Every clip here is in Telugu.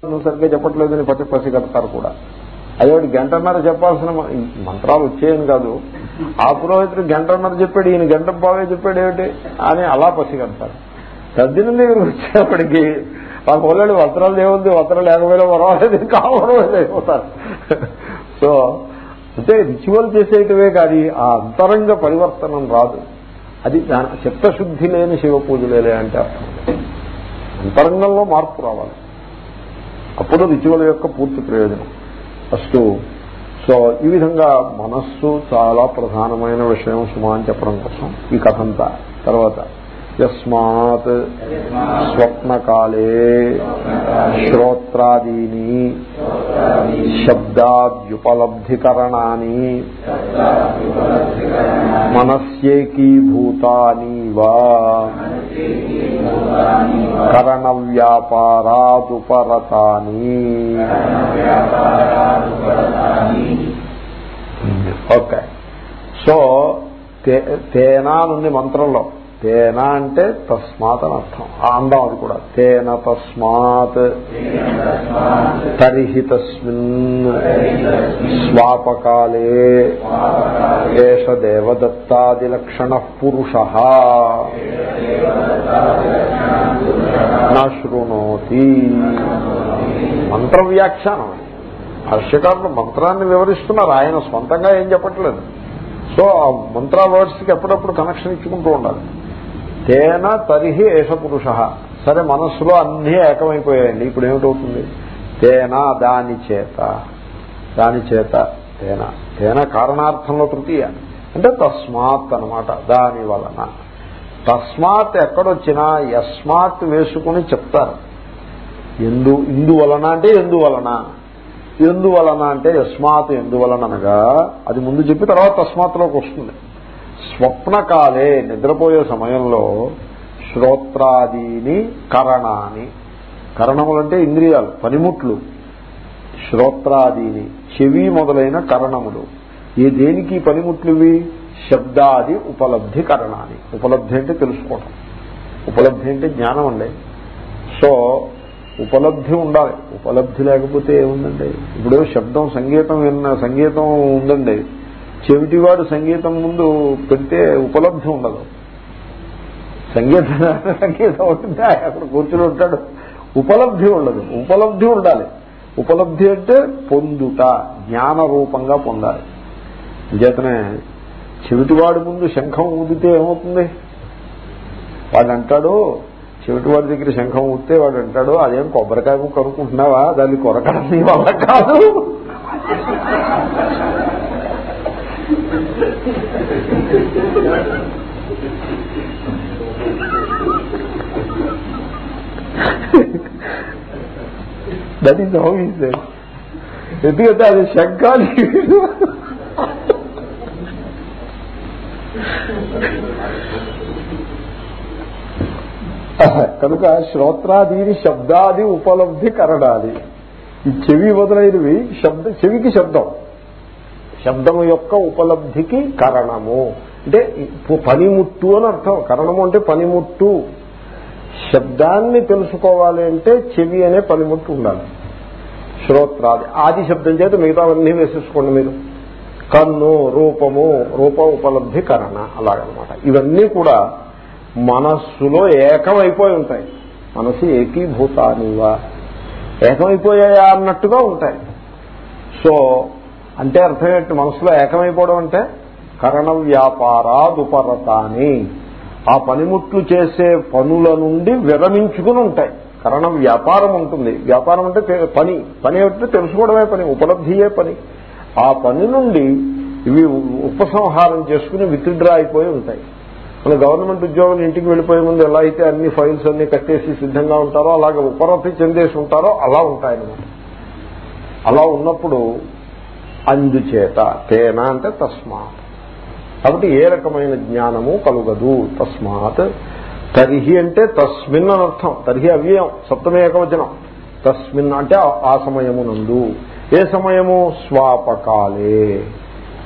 నువ్వు సరిగ్గా చెప్పట్లేదని పచ్చి పసి కడతారు కూడా అదేవాడు గంటన్నర చెప్పాల్సిన మ- మంత్రాలు వచ్చాయని కాదు ఆ పురోహితుడు గంటన్నర చెప్పాడు ఈయన గంట బాగా చెప్పాడు ఏమిటి అని అలా పసి కడతారు తద్దిన దగ్గర వచ్చేప్పటికి ఆ పొలాడు వస్త్రాలు ఏముంది వస్త్రాలు లేకపోయినా పర్వాలేదు కావడం అయిపోతారు సో అంటే రిచువల్ చేసేటవే కానీ ఆ అంతరంగ పరివర్తనం రాదు అది దాని చిత్తశుద్ధి లేని శివ పూజలేలే అంటే అర్థం అంతరంగంలో మార్పు రావాలి అప్పుడు రిచువల్ యొక్క పూర్తి ప్రయోజనం ఫస్ట్ సో ఈ విధంగా మనస్సు చాలా ప్రధానమైన విషయం సుమా అని చెప్పడం కోసం ఈ కథంతా తర్వాత యస్మాత్ స్వప్నకాలే శ్రోత్రాదీని శబ్దాద్యుపలబ్ధికరణాన్ని మనస్యేకీభూతాని వా కరణ వ్యాపారాదుపరతాని ఓకే సో తే- తేనా నుండి మంత్రంలో తేన అంటే తస్మాత్ అని అర్థం ఆ అందం అది కూడా తేన తస్మాత్ తరిహి తస్మిన్ స్వాపకాలే ఏష దేవదత్తాదిలక్షణ పురుష నృణోతి మంత్ర వ్యాఖ్యానం భాష్యకారులు మంత్రాన్ని వివరిస్తున్నారు ఆయన సొంతంగా ఏం చెప్పట్లేదు సో ఆ మంత్ర వర్డ్స్కి ఎప్పుడప్పుడు కనెక్షన్ ఇచ్చుకుంటూ ఉండాలి తేన తరిహి ఏష పురుష సరే మనస్సులో అన్నీ ఏకమైపోయాయండి ఇప్పుడు ఏమిటవుతుంది తేన దాని చేత దాని చేత తేన తేన కారణార్థంలో తృతీయ అంటే తస్మాత్ అనమాట దాని వలన తస్మాత్ ఎక్కడొచ్చినా యస్మాత్ వేసుకుని చెప్తారు ఎందు ఇందువలన అంటే ఎందువలన ఎందువలన అంటే యస్మాత్ ఎందువలన అనగా అది ముందు చెప్పి తర్వాత తస్మాత్లోకి వస్తుంది స్వప్నకాలే నిద్రపోయే సమయంలో శ్రోత్రాదీని కరణాని కరణములంటే ఇంద్రియాలు పనిముట్లు శ్రోత్రాదీని చెవి మొదలైన కరణములు ఈ దేనికి ఈ పనిముట్లు ఇవి శబ్దాది ఉపలబ్ధి కరణాన్ని ఉపలబ్ధి అంటే తెలుసుకోవటం ఉపలబ్ధి అంటే జ్ఞానం అండి సో ఉపలబ్ధి ఉండాలి ఉపలబ్ధి లేకపోతే ఏముందండి ఇప్పుడు శబ్దం సంగీతం విన్న సంగీతం ఉందండి చెవిటివాడు సంగీతం ముందు పెడితే ఉపలబ్ధి ఉండదు సంగీతం సంగీతం ఉంటుంటే ఆయన అక్కడ కూర్చుని ఉంటాడు ఉపలబ్ధి ఉండదు ఉపలబ్ధి ఉండాలి ఉపలబ్ధి అంటే పొందుట జ్ఞాన రూపంగా పొందాలి చేతనే చెవిటివాడి ముందు శంఖం ఊదితే ఏమవుతుంది వాడు అంటాడు చెవిటివాడి దగ్గర శంఖం ఊదితే వాడు అంటాడు అదేం కొబ్బరికాయ ముక్క అనుకుంటున్నావా దాన్ని కొరకడం నీ వల్ల కాదు దట్ ఈస్ హౌ ఈజ్ ఎందుకంటే అది శంఖాలు కనుక శ్రోత్రాదీని శబ్దాది ఉపలబ్ధి కరణాది ఈ చెవి మొదలైనవి శబ్ద చెవికి శబ్దం శబ్దము యొక్క ఉపలబ్ధికి కరణము అంటే ఇప్పు- పనిముట్టు అని అర్థం కరణము అంటే పనిముట్టు శబ్దాన్ని తెలుసుకోవాలి అంటే చెవి అనే పనిముట్టు ఉండాలి శ్రోత్రాది ఆది శబ్దం చేత మిగతావన్నీ వేసేసుకోండి మీరు కన్ను రూపము రూప ఉపలబ్ధి కరణ అలాగనమాట ఇవన్నీ కూడా మనస్సులో ఏకమైపోయి ఉంటాయి మనసు ఏకీభూతానివా ఏకమైపోయాయా అన్నట్టుగా ఉంటాయి సో అంటే అర్థం ఏంటి మనసులో ఏకమైపోవడం అంటే కరణ వ్యాపారాదుపరతాని ఆ పనిముట్లు చేసే పనుల నుండి విరమించుకుని ఉంటాయి కరణ వ్యాపారం ఉంటుంది వ్యాపారం అంటే తె- పని పని ఏమిటంటే తెలుసుకోవడమే పని ఉపలబ్ధియే పని ఆ పని నుండి ఇవి ఉపసంహారం చేసుకుని విత్డ్రా అయిపోయి ఉంటాయి మన గవర్నమెంట్ ఉద్యోగులు ఇంటికి వెళ్ళిపోయే ముందు ఎలా అయితే అన్ని ఫైల్స్ అన్ని కట్టేసి సిద్ధంగా ఉంటారో అలాగే ఉపరతి చెందేసి ఉంటారో అలా ఉంటాయన్నమాట అలా ఉన్నప్పుడు అందుచేత తేన అంటే తస్మాత్ కాబట్టి ఏ రకమైన జ్ఞానము కలుగదు తస్మాత్ తరిహి అంటే తస్మిన్ అని అర్థం తరిహి అవ్యయం సప్తమే ఏకవచనం తస్మిన్ అంటే ఆ- ఆ సమయమునందు ఏ సమయము స్వాపకాలే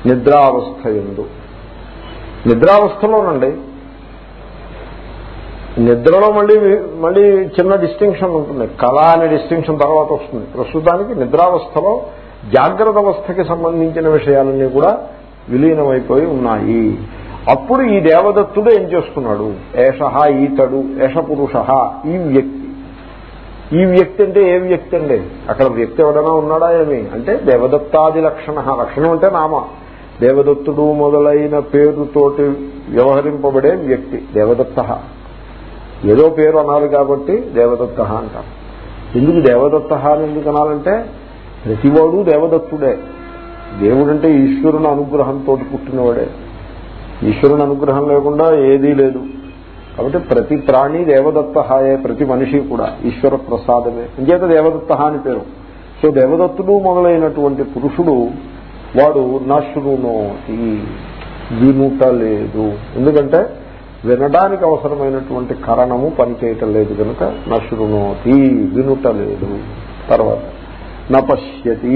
నిద్రావస్థ ఎందు నిద్రావస్థలోనండి నిద్రలో మళ్ళీ మళ్ళీ చిన్న డిస్టింక్షన్ ఉంటుంది కళ అనే డిస్టింక్షన్ తర్వాత వస్తుంది ప్రస్తుతానికి నిద్రావస్థలో జాగ్రత్త అవస్థకి సంబంధించిన విషయాలన్నీ కూడా విలీనమైపోయి ఉన్నాయి అప్పుడు ఈ దేవదత్తుడు ఏం చేస్తున్నాడు ఏష ఈతడు ఏష పురుష ఈ వ్యక్తి ఈ వ్యక్తి అంటే ఏ వ్యక్తి అండి అక్కడ వ్యక్తి ఎవడైనా ఉన్నాడా ఏమి అంటే దేవదత్తాది లక్షణ లక్షణం అంటే నామ దేవదత్తుడు మొదలైన పేరుతోటి వ్యవహరింపబడే వ్యక్తి దేవదత్త ఏదో పేరు అనాలి కాబట్టి దేవదత్త అంటారు ఎందుకు దేవదత్త అని ఎందుకు అనాలంటే ప్రతివాడు దేవదత్తుడే దేవుడంటే ఈశ్వరుని అనుగ్రహంతో పుట్టినవాడే ఈశ్వరుని అనుగ్రహం లేకుండా ఏదీ లేదు కాబట్టి ప్రతి ప్రాణి దేవదత్తహాయే ప్రతి మనిషి కూడా ఈశ్వర ప్రసాదమే ఇంకేత దేవదత్త అని పేరు సో దేవదత్తుడు మొదలైనటువంటి పురుషుడు వాడు నశ్రునోతి వినుటలేదు ఎందుకంటే వినడానికి అవసరమైనటువంటి కరణము పనిచేయటం లేదు కనుక నశ్రునోతి వినుటలేదు తర్వాత నపశ్యతి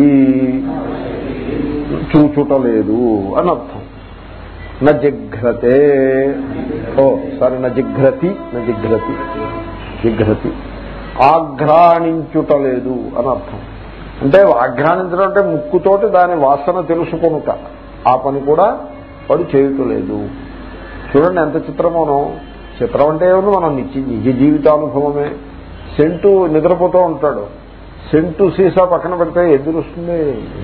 చూచుటలేదు అని అర్థం నజిఘ్రతే ఓ సారీ నజిఘ్రతి నజిఘ్రతి జిఘ్రతి ఆఘ్రాణించుటలేదు అని అర్థం అంటే ఆఘ్రాణించడం అంటే ముక్కుతోటి దాని వాసన తెలుసుకొనుట ఆ పని కూడా వాడు చేయటలేదు చూడండి ఎంత చిత్రమోనో చిత్రం అంటే ఏమన్నా మనం నిత్య నిజ జీవితానుభవమే సెంటు నిద్రపోతూ ఉంటాడు సెంటు సీసా పక్కన పెడితే ఎదురుస్తుంది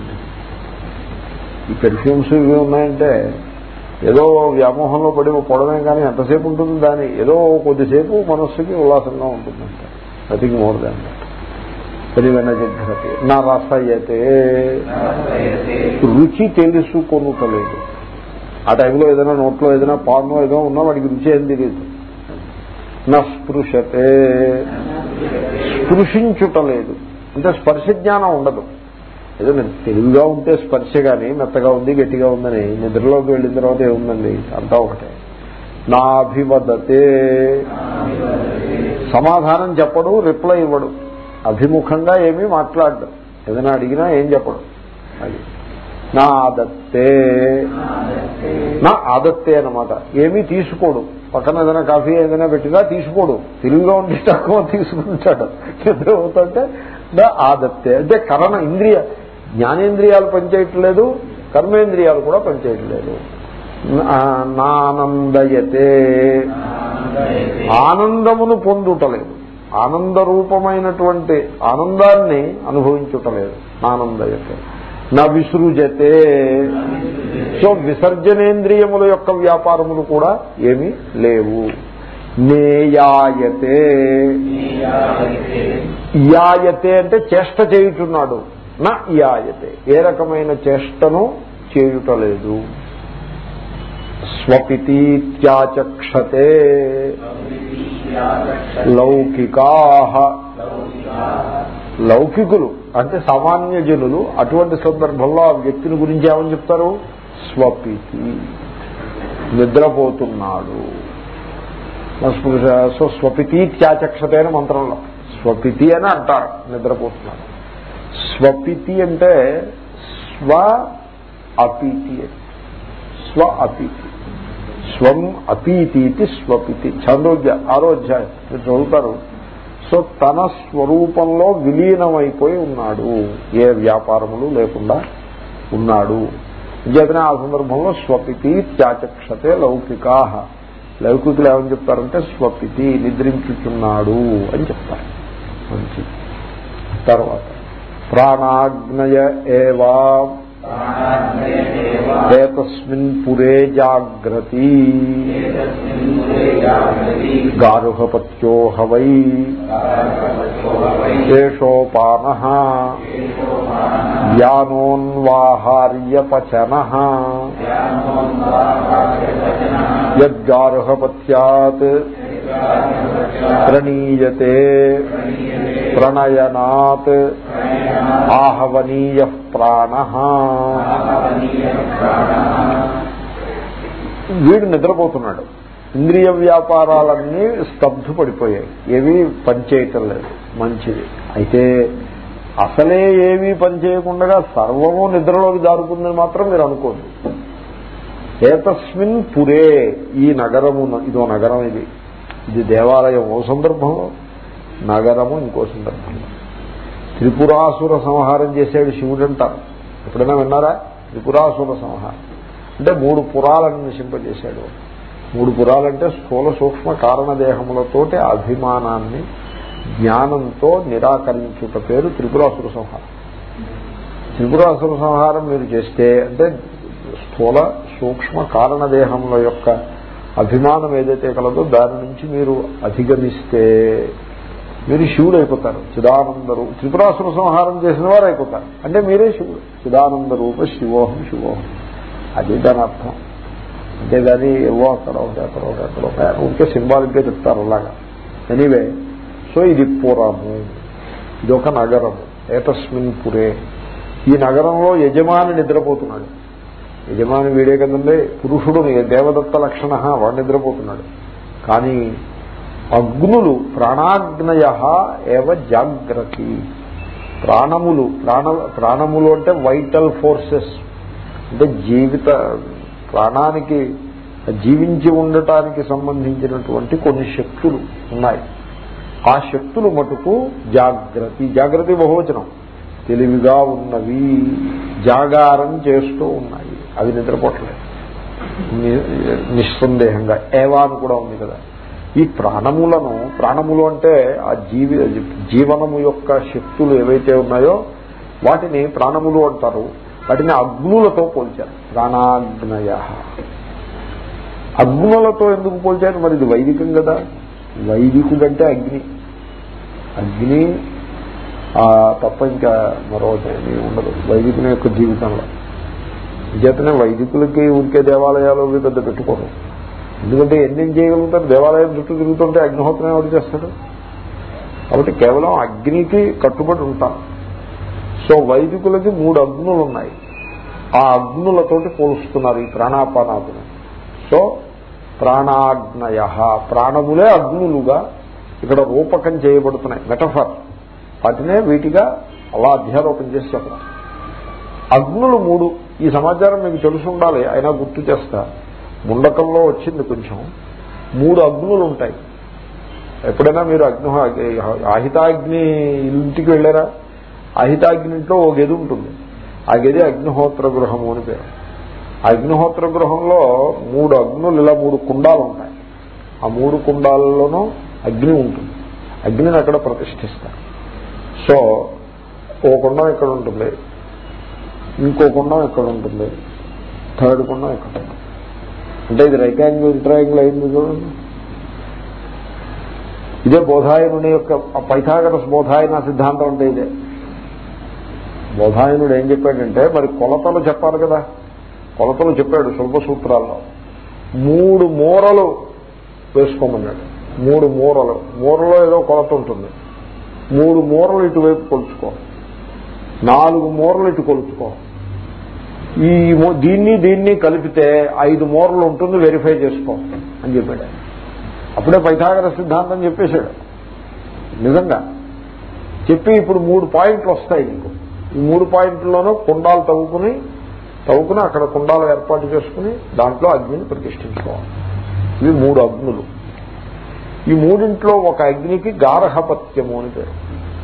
ఈ పెర్ఫ్యూమ్స్ ఇవి ఉన్నాయంటే ఏదో వ్యామోహంలో పడి పొడమే కానీ ఎంతసేపు ఉంటుంది దాని ఏదో కొద్దిసేపు మనస్సుకి ఉల్లాసంగా ఉంటుందంటే నథింగ్ మోర్ దాన్ పెరిగిన జిఘ్రతి నా రసయ్యతే రుచి తెలుసుకొనుటలేదు ఆ టైంలో ఏదైనా నోట్లో ఏదైనా పాడనో ఏదో ఉన్నా వాడికి రుచి ఏం తెలియదు నా స్పృశతే స్పృశించుటలేదు అంటే స్పర్శ జ్ఞానం ఉండదు ఏదో తెలివిగా ఉంటే స్పర్శ కానీ మెత్తగా ఉంది గట్టిగా ఉందని నిద్రలోకి వెళ్ళిన తర్వాత ఏముందండి అంతా ఒకటే నా అభివదతే సమాధానం చెప్పడు రిప్లై ఇవ్వడు అభిముఖంగా ఏమీ మాట్లాడడు ఏదైనా అడిగినా ఏం చెప్పడు అది నా ఆదత్తే నా ఆదత్తే అనమాట ఏమీ తీసుకోడు పక్కన ఏదైనా కాఫీ ఏదైనా పెట్టినా తీసుకోడు తెలివిగా ఉండి తక్కువ తీసుకుంటాడు నిద్ర అవుతుంటే నా ఆదత్తే అంటే కరణ ఇంద్రియ జ్ఞానేంద్రియాలు పనిచేయట్లేదు కర్మేంద్రియాలు కూడా పనిచేయట్లేదు నానందయతే ఆనందమును పొందుటలేదు ఆనంద రూపమైనటువంటి ఆనందాన్ని అనుభవించుటలేదు ఆనందయతే నా విసృజతే సో విసర్జనేంద్రియముల యొక్క వ్యాపారములు కూడా ఏమీ లేవు నేయాయతే యాయతే అంటే చేష్ట చేయుచున్నాడు నా యాయతే ఏ రకమైన చేష్టను చేయుటలేదు స్వపితీత్యాచక్షతే లౌకికా లౌకికులు అంటే సామాన్య జనులు అటువంటి సందర్భంలో ఆ వ్యక్తిని గురించి ఏమని చెప్తారు స్వపితి నిద్రపోతున్నాడు సో స్వపితి త్యాచక్షతే అని మంత్రంలో స్వపితి అని అంటారు నిద్రపోతున్నాడు స్వపితి అంటే స్వ అపీతి స్వ అపీతి స్వం అపీతి స్వపితి చాంద్రోగ్య ఆరో అధ్యాయం మీరు చదువుతారు సో తన స్వరూపంలో విలీనమైపోయి ఉన్నాడు ఏ వ్యాపారములు లేకుండా ఉన్నాడు ఇంకేతనే ఆ సందర్భంలో స్వపితి త్యాచక్షతే లౌకికా లౌకికులు ఏమని చెప్తారంటే స్వపితి నిద్రించుచున్నాడు అని చెప్తారు మంచి తర్వాత ప్రాణాగ్నయ ఏవా ఏతస్మిన్ పురే జాగ్రతి గారుహపత్యో హవై శేషోపాన వ్యానోన్వాహార్యపచన యద్గారుహపత్యాత్ ప్రణీయతే ప్రణయనాత్ ఆహవనీయ ప్రాణ వీడు నిద్రపోతున్నాడు ఇంద్రియ వ్యాపారాలన్నీ స్తబ్దుపడిపోయాయి ఏవి పనిచేయటం లేదు మంచిది అయితే అసలే ఏమీ పనిచేయకుండా సర్వము నిద్రలోకి జారుకుందని మాత్రం మీరు అనుకోండి ఏతస్మిన్ పురే ఈ నగరము ఇదో నగరం ఇది ఇది దేవాలయం ఓ సందర్భంలో నగరము ఇంకో సందర్భంలో త్రిపురాసుర సంహారం చేసాడు శివుడు అంటారు ఎప్పుడైనా విన్నారా త్రిపురాసుర సంహారం అంటే మూడు పురాలను నశింపజేశాడు మూడు పురాలంటే స్థూల సూక్ష్మ కారణదేహములతోటి అభిమానాన్ని జ్ఞానంతో నిరాకరించుట పేరు త్రిపురాసుర సంహారం త్రిపురాసుర సంహారం మీరు చేస్తే అంటే స్థూల సూక్ష్మ కారణదేహముల యొక్క అభిమానం ఏదైతే కలదో దాని నుంచి మీరు అధిగమిస్తే మీరు శివుడు అయిపోతారు చిదానందరు త్రిపురాసుర సంహారం చేసిన వారు అయిపోతారు అంటే మీరే శివుడు చిదానంద రూప శివోహం శివోహం అది దాని అర్థం అంతేగాని ఏవో అక్కడ ఒకటి అక్కడ ఒకటి అక్కడ ఒక ఉంటే సింబాలిక్గా చెప్తారు అలాగా ఎనీవే సో ఇది పురము ఇది ఒక నగరము ఏతస్మిన్ పురే ఈ నగరంలో యజమాని నిద్రపోతున్నాడు యజమాని వీడే కదండి పురుషుడు దేవదత్త లక్షణ వాడు నిద్రపోతున్నాడు కానీ అగ్నులు ప్రాణాగ్నయ ఏవ జాగ్రత్త ప్రాణములు ప్రాణ ప్రాణములు అంటే వైటల్ ఫోర్సెస్ అంటే జీవిత ప్రాణానికి జీవించి ఉండటానికి సంబంధించినటువంటి కొన్ని శక్తులు ఉన్నాయి ఆ శక్తులు మటుకు జాగ్రత్త జాగ్రత్త బహువచనం తెలివిగా ఉన్నవి జాగారం చేస్తూ ఉన్నాయి అవి నిద్రపోవట్లేదు ని- నిస్సందేహంగా ఏవా అని కూడా ఉంది కదా ఈ ప్రాణములను ప్రాణములు అంటే ఆ జీవి జీవనము యొక్క శక్తులు ఏవైతే ఉన్నాయో వాటిని ప్రాణములు అంటారు వాటిని అగ్నులతో పోల్చారు ప్రాణాగ్నయ అగ్నులతో ఎందుకు పోల్చారు మరి ఇది వైదికం కదా వైదికుడంటే అగ్ని అగ్ని ఆ తప్ప ఇంకా మరొకటి ఏమీ ఉండదు వైదికుని యొక్క జీవితంలో చేతనే వైదికులకి ఊరికే దేవాలయాలు అవి పెద్ద పెట్టుకోరు ఎందుకంటే ఎన్ని చేయగలుగుతారు దేవాలయం చుట్టూ తిరుగుతుంటే అగ్నిహోత్రం ఎవరు చేస్తాడు కాబట్టి కేవలం అగ్నికి కట్టుబడి ఉంటాం సో వైదికులకి మూడు అగ్నులు ఉన్నాయి ఆ అగ్నులతోటి పోలుస్తున్నారు ఈ ప్రాణాపానాదులు సో ప్రాణాగ్నయ ప్రాణములే అగ్నులుగా ఇక్కడ రూపకం చేయబడుతున్నాయి మెటఫర్ వాటినే వీటిగా అలా అధ్యారోపణ చేసి చెప్పడం అగ్నులు మూడు ఈ సమాచారం మీకు తెలుసు ఉండాలి అయినా గుర్తు చేస్తా ముండకంలో వచ్చింది కొంచెం మూడు అగ్నులు ఉంటాయి ఎప్పుడైనా మీరు అగ్ని ఆహితాగ్ని ఇంటికి వెళ్ళారా ఆహితాగ్ని ఇంట్లో ఓ గది ఉంటుంది ఆ గది అగ్నిహోత్ర గృహము అని పేరు ఆ అగ్నిహోత్ర గృహంలో మూడు అగ్నులు ఇలా మూడు కుండాలు ఉంటాయి ఆ మూడు కుండాలలోనూ అగ్ని ఉంటుంది అగ్నిని అక్కడ ప్రతిష్ఠిస్తారు సో ఓ కుండం ఇక్కడ ఉంటుంది ఇంకో కుండం ఇక్కడ ఉంటుంది థర్డ్ కుండం ఇక్కడ ఉంటుంది అంటే ఇది రైట్ యాంగిల్ ట్రయాంగిల్ అయింది చూడండి ఇదే బోధాయనుని యొక్క పైథాగరస్ బోధాయన సిద్ధాంతం అంటే ఇదే బోధాయనుడు ఏం చెప్పాడంటే మరి కొలతలు చెప్పాలి కదా కొలతలు చెప్పాడు శుల్ప సూత్రాల్లో మూడు మూరలు వేసుకోమన్నాడు మూడు మూరలు మూరలో ఏదో కొలత ఉంటుంది మూడు మూరలు ఇటువైపు కొలుచుకో నాలుగు మూరలు ఇటు కొలుచుకో ఈ మూ- దీన్ని దీన్ని కలిపితే ఐదు మూరలు ఉంటుంది వెరిఫై చేసుకో అని చెప్పాడు ఆయన. అప్పుడే పైథాగర సిద్ధాంతం చెప్పేశాడు నిజంగా చెప్పి ఇప్పుడు మూడు పాయింట్లు వస్తాయి నీకు ఈ మూడు పాయింట్లలోనూ కుండాలు తవ్వుకుని తవ్వుకుని అక్కడ కుండాలు ఏర్పాటు చేసుకుని దాంట్లో అగ్నిని ప్రతిష్ఠించుకోవాలి ఇవి మూడు అగ్నులు ఈ మూడింట్లో ఒక అగ్నికి గారహపత్యము అని పేరు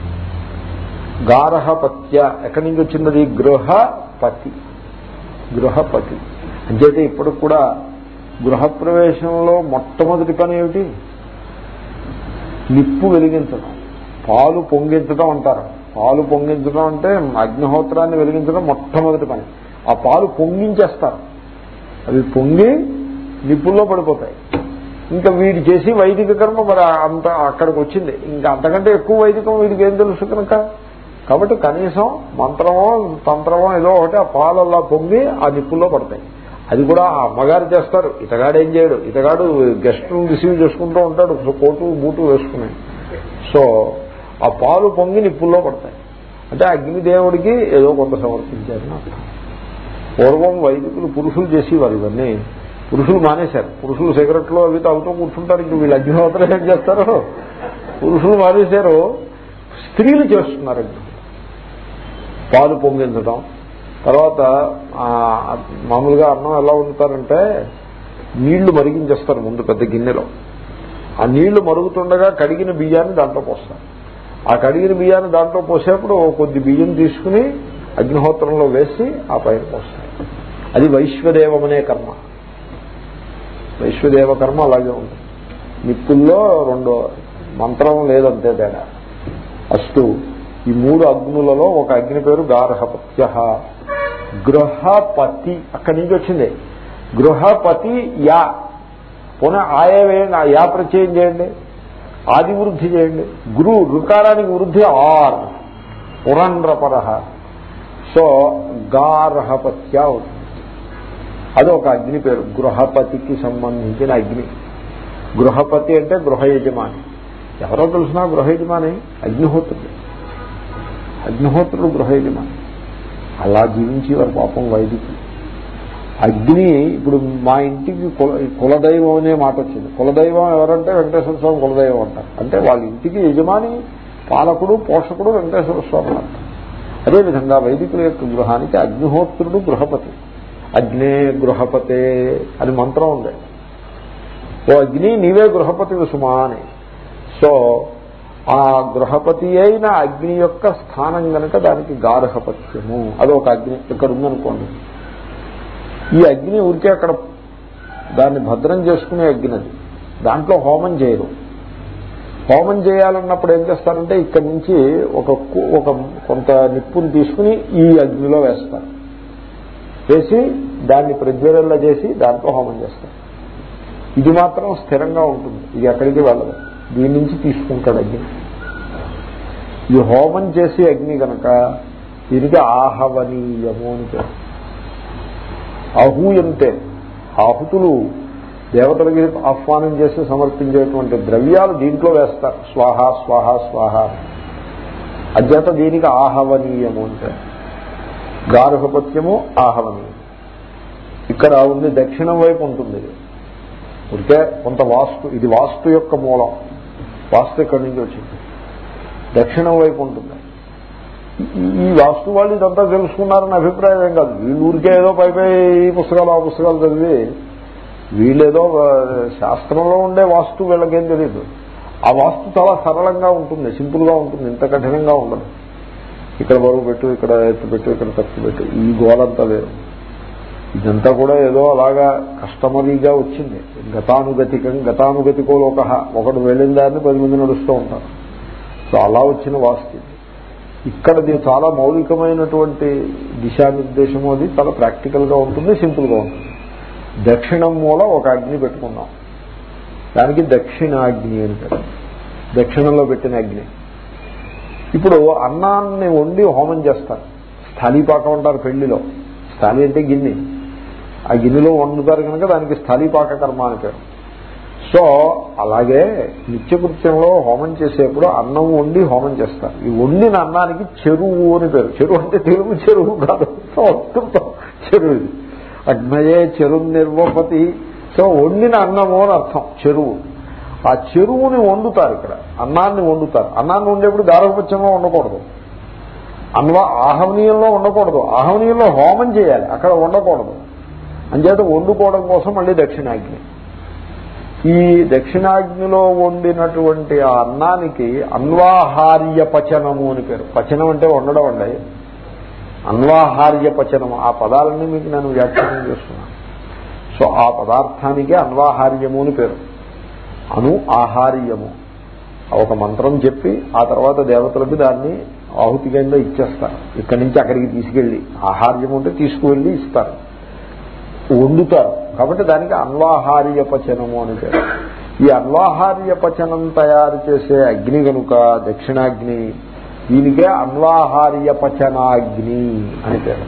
గారహపత్య ఎక్కడి నుంచి వచ్చింది గృహపతి గృహపతి అంచేతే ఇప్పటికి కూడా గృహప్రవేశంలో మొట్టమొదటి పని ఏమిటి నిప్పు వెలిగించడం పాలు పొంగించడం అంటారు పాలు పొంగించడం అంటే అగ్నిహోత్రాన్ని వెలిగించడం మొట్టమొదటి పని ఆ పాలు పొంగించేస్తారు అవి పొంగి నిప్పుల్లో పడిపోతాయి ఇంకా వీడు చేసి వైదిక కర్మ మరి అంత అక్కడికి వచ్చింది ఇంకా అంతకంటే ఎక్కువ వైదికం వీడికి ఏం తెలుసు కనుక కాబట్టి కనీసం మంత్రమో తంత్రమో ఏదో ఒకటి ఆ పాలల్లా పొంగి ఆ నిప్పుల్లో పడతాయి అది కూడా ఆ అమ్మగారు చేస్తారు ఇతగాడు ఏం చేయడు ఇతగాడు గెస్ట్ రిసీవ్ చేసుకుంటూ ఉంటాడు సో కోటు బూటు వేసుకుని సో ఆ పాలు పొంగి నిప్పుల్లో పడతాయి అంటే అగ్నిదేవుడికి ఏదో కొంత సమర్పించారని అర్థం పూర్వం వైదికులు పురుషులు చేసేవారు ఇవన్నీ పురుషులు మానేశారు పురుషులు సిగరెట్లు అవి తాగుతూ కూర్చుంటారు ఇంక వీళ్ళు అగ్నిహోత్రం ఏం చేస్తారు పురుషులు మానేశారు స్త్రీలు చేస్తున్నారు అగ్ని పాలు పొంగించడం తర్వాత ఆ, మామూలుగా అన్నం ఎలా వండుతారంటే నీళ్లు మరిగించేస్తారు ముందు పెద్ద గిన్నెలో ఆ నీళ్లు మరుగుతుండగా కడిగిన బియ్యాన్ని దాంట్లో పోస్తారు ఆ కడిగిన బియ్యాన్ని దాంట్లో పోసేప్పుడు ఓ కొద్ది బియ్యం తీసుకుని అగ్నిహోత్రంలో వేసి ఆ పైన పోస్తారు అది వైశ్వదేవం అనే కర్మ వైశ్వదేవ కర్మ అలాగే ఉంది నిప్పుల్లో రెండో మంత్రం లేదంతే తేడా అస్తు ఈ మూడు అగ్నులలో ఒక అగ్ని పేరు గార్హపత్య గృహపతి అక్కడి నుంచి వచ్చింది గృహపతి యా పునః ఆయా వేయండి ఆ యా ప్రత్యయం చేయండి ఆది వృద్ధి చేయండి గురు రుకారానికి వృద్ధి ఆర్ పురండ్రపర సో గార్హపత్య అవుతుంది అది ఒక అగ్ని పేరు గృహపతికి సంబంధించిన అగ్ని గృహపతి అంటే గృహ యజమాని ఎవరో తెలిసినా గృహ యజమాని అగ్నిహోత్రుడు అగ్నిహోత్రుడు గృహ యజమాని అలా జీవించేవారు పాపం వైదికులు అగ్ని ఇప్పుడు మా ఇంటికి కుల- కులదైవం అనే మాట వచ్చింది కులదైవం ఎవరంటే వెంకటేశ్వర స్వామి కులదైవం అంటారు అంటే వాళ్ళ ఇంటికి యజమాని పాలకుడు పోషకుడు వెంకటేశ్వర స్వామి అంటారు అదేవిధంగా వైదికుల యొక్క గృహానికి అగ్నిహోత్రుడు గృహపతి అగ్నే గృహపతే అని మంత్రం ఉంది ఓ అగ్ని నీవే గృహపతి సుమా అని సో ఆ గృహపతి అయిన అగ్ని యొక్క స్థానం గనక దానికి గార్హపత్యము అదొక అగ్ని ఇక్కడ ఉందనుకోండి ఈ అగ్ని ఊరికే అక్కడ దాన్ని భద్రం చేసుకునే అగ్ని అది దాంట్లో హోమం చేయరు హోమం చేయాలన్నప్పుడు ఏం చేస్తారంటే ఇక్కడి నుంచి ఒక కు- ఒక కొంత నిప్పుని తీసుకుని ఈ అగ్నిలో వేస్తారు వేసి దాన్ని ప్రజ్వలల్లా చేసి దాంట్లో హోమం చేస్తారు ఇది మాత్రం స్థిరంగా ఉంటుంది ఇది ఎక్కడికి వెళ్ళదు దీని నుంచి తీసుకుంటాడు అగ్ని ఈ హోమం చేసే అగ్ని కనుక దీనికి ఆహవనీయము అని పేరు అహూయంతే ఆహుతులు దేవతలకి ఆహ్వానం చేసి సమర్పించేటువంటి ద్రవ్యాలు దీంట్లో వేస్తారు స్వాహ స్వాహ స్వాహ అధ్యత దీనికి ఆహవనీయము అంటే గార్హపత్యము ఆహవనీయం ఇక్కడ ఉంది దక్షిణం వైపు ఉంటుంది ఇది ఉరికే కొంత వాస్తు ఇది వాస్తు యొక్క మూలం వాస్తు ఇక్కడి నుంచి వచ్చింది దక్షిణం వైపు ఉంటుంది ఈ- ఈ వాస్తు వాళ్ళు ఇదంతా తెలుసుకున్నారని అభిప్రాయం ఏం కాదు వీళ్ళు ఊరికే ఏదో పై పై ఈ పుస్తకాలు ఆ పుస్తకాలు చదివి వీళ్ళేదో ఆ, శాస్త్రంలో ఉండే వాస్తు వీళ్ళకేం తెలియదు ఆ వాస్తు చాలా సరళంగా ఉంటుంది సింపుల్ గా ఉంటుంది ఇంత కఠినంగా ఉండదు ఇక్కడ బరువు పెట్టు ఇక్కడ ఎత్తు పెట్టు ఇక్కడ తప్పు పెట్టు ఈ గోలంతా వేరు ఇదంతా కూడా ఏదో అలాగా కస్టమరీగా వచ్చింది గతానుగతికం గతానుగతికో లోక ఒకడు వెళ్ళిన దాన్ని పది మంది నడుస్తూ ఉంటారు సో అలా వచ్చిన వాస్తు ఇది. ఇక్కడ దీని చాలా మౌలికమైనటువంటి దిశానిర్దేశము అది చాలా ప్రాక్టికల్ గా ఉంటుంది సింపుల్ గా ఉంటుంది దక్షిణం మూల ఒక అగ్ని పెట్టుకున్నాం దానికి దక్షిణాగ్ని అని పేరు దక్షిణంలో పెట్టిన అగ్ని ఇప్పుడు అన్నాన్ని వండి హోమం చేస్తారు స్థాళీపాకం అంటారు పెళ్లిలో స్థాళీ అంటే గిన్నె ఆ గిన్నెలో వండుతారు కనుక దానికి స్థాళీపాక కర్మ అని పేరు సో అలాగే నిత్యకృత్యంలో హోమం చేసేప్పుడు అన్నం వండి హోమం చేస్తారు ఈ వండిన అన్నానికి చెరువు అని పేరు చెరువు అంటే తెలుగు చెరువు కాదు సంస్కృతం చెరువు ఇది అగ్నయే చెరువు నిర్వపతి సో వండిన అన్నము అని అర్థం చెరువు ఆ చెరువుని వండుతారు ఇక్కడ అన్నాన్ని వండుతారు అన్నాన్ని వండేప్పుడు గారపత్యంలో ఉండకూడదు అన్వా ఆహవనీయంలో ఉండకూడదు ఆహవనీయంలో హోమం చేయాలి అక్కడ ఉండకూడదు అంచేత వండుకోవడం కోసం మళ్ళీ దక్షిణాగ్ని ఈ దక్షిణాగ్నిలో వండినటువంటి ఆ అన్నానికి అన్వాహార్య పచనము అని పేరు పచనం అంటే వండడం అండి అన్వాహార్య పచనము ఆ పదాలన్నీ మీకు నేను వ్యాఖ్యానం చేస్తున్నాను సో ఆ పదార్థానికి అన్వాహార్యము అని పేరు అను ఆహార్యము ఒక మంత్రం చెప్పి ఆ తర్వాత దేవతలకు దాన్ని ఆహుతి కింద ఇచ్చేస్తారు ఇక్కడి నుంచి అక్కడికి తీసుకెళ్లి ఆహార్యం ఉంటే తీసుకువెళ్ళి ఇస్తారు వండుతారు కాబట్టి దానికి అన్వాహార్య పచనము అని పేరు ఈ అన్వాహార్య పచనం తయారు చేసే అగ్ని కనుక దక్షిణాగ్ని దీనికే అన్వాహార్య పచనాగ్ని అని పేరు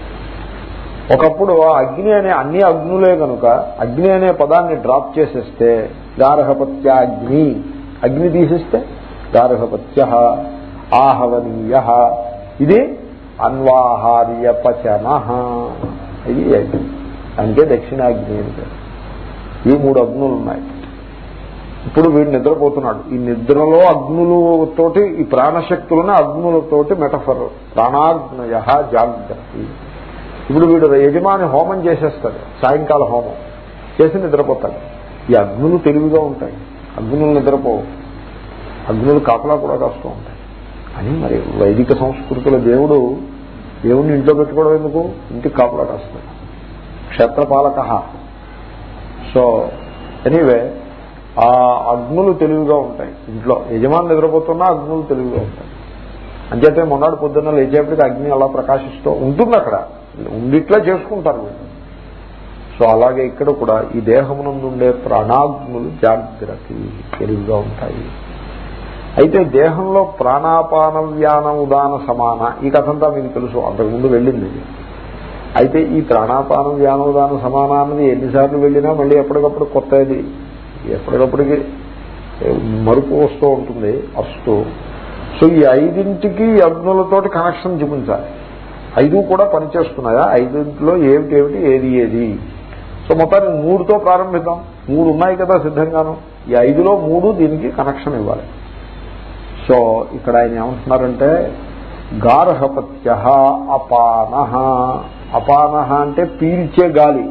ఒకప్పుడు ఆ అగ్ని అనే అన్ని అగ్నులే కనుక అగ్ని అనే పదాన్ని డ్రాప్ చేసేస్తే గార్హపత్యాగ్ని అగ్ని తీసేస్తే గార్హపత్య ఆహవనీయ ఇది అన్వాహార్య పచన ఇది అగ్ని అంటే దక్షిణాగ్ని అని పేరు ఈ మూడు అగ్నులు ఉన్నాయి ఇప్పుడు వీడు నిద్రపోతున్నాడు ఈ నిద్రలో అగ్నులతోటి ఈ ప్రాణశక్తులను అగ్నులతోటి మెటఫర్ ప్రాణాగ్నయ జాగ్రత్త ఇప్పుడు వీడు యజమాని హోమం చేసేస్తాడు సాయంకాల హోమం చేసి నిద్రపోతాడు ఈ అగ్నులు తెలివిగా ఉంటాయి అగ్నులు నిద్రపోవు అగ్నులు కాపలా కూడా కాస్తూ ఉంటాయి అని మరి వైదిక సంస్కృతిలో దేవుడు దేవుడిని ఇంట్లో పెట్టుకోవడం ఎందుకు ఇంటికి కాపలా కాస్తాడు క్షేత్రపాలక సో ఎనీవే ఆ అగ్నులు తెలివిగా ఉంటాయి ఇంట్లో యజమాని నిద్రపోతున్నా అగ్నులు తెలివిగా ఉంటాయి అంచేతే మొన్నటి పొద్దున్న లేచేపటికి అగ్ని అలా ప్రకాశిస్తూ ఉంటుంది అక్కడ ఉండిట్లా చేసుకుంటారు వీళ్ళు సో అలాగే ఇక్కడ కూడా ఈ దేహమునందుండే ప్రాణాగ్నులు జాగ్రత్త తెలివిగా ఉంటాయి అయితే దేహంలో ప్రాణాపాన వ్యాన ఉదాన సమాన ఈ కథంతా మీకు తెలుసు అంతకుముందు వెళ్ళింది ఇది. అయితే ఈ ప్రాణాపానం వ్యానోదాన సమాన అన్నది ఎన్నిసార్లు వెళ్ళినా మళ్ళీ ఎప్పటికప్పుడు కొత్తది ఎప్పటికప్పటికి మరుపు వస్తూ ఉంటుంది వస్తూ సో ఈ ఐదింటికి ఈ అగ్నులతోటి కనెక్షన్ చూపించాలి ఐదు కూడా పనిచేస్తున్నాయా ఐదింటిలో ఏమిటి ఏమిటి ఏది ఏది సో మొత్తానికి మూడుతో ప్రారంభిద్దాం మూడు ఉన్నాయి కదా సిద్ధంగాను ఈ ఐదులో మూడు దీనికి కనెక్షన్ ఇవ్వాలి సో ఇక్కడ ఆయన ఏమంటున్నారంటే గార్హపత్య అపాన అపాన అంటే పీల్చే గాలి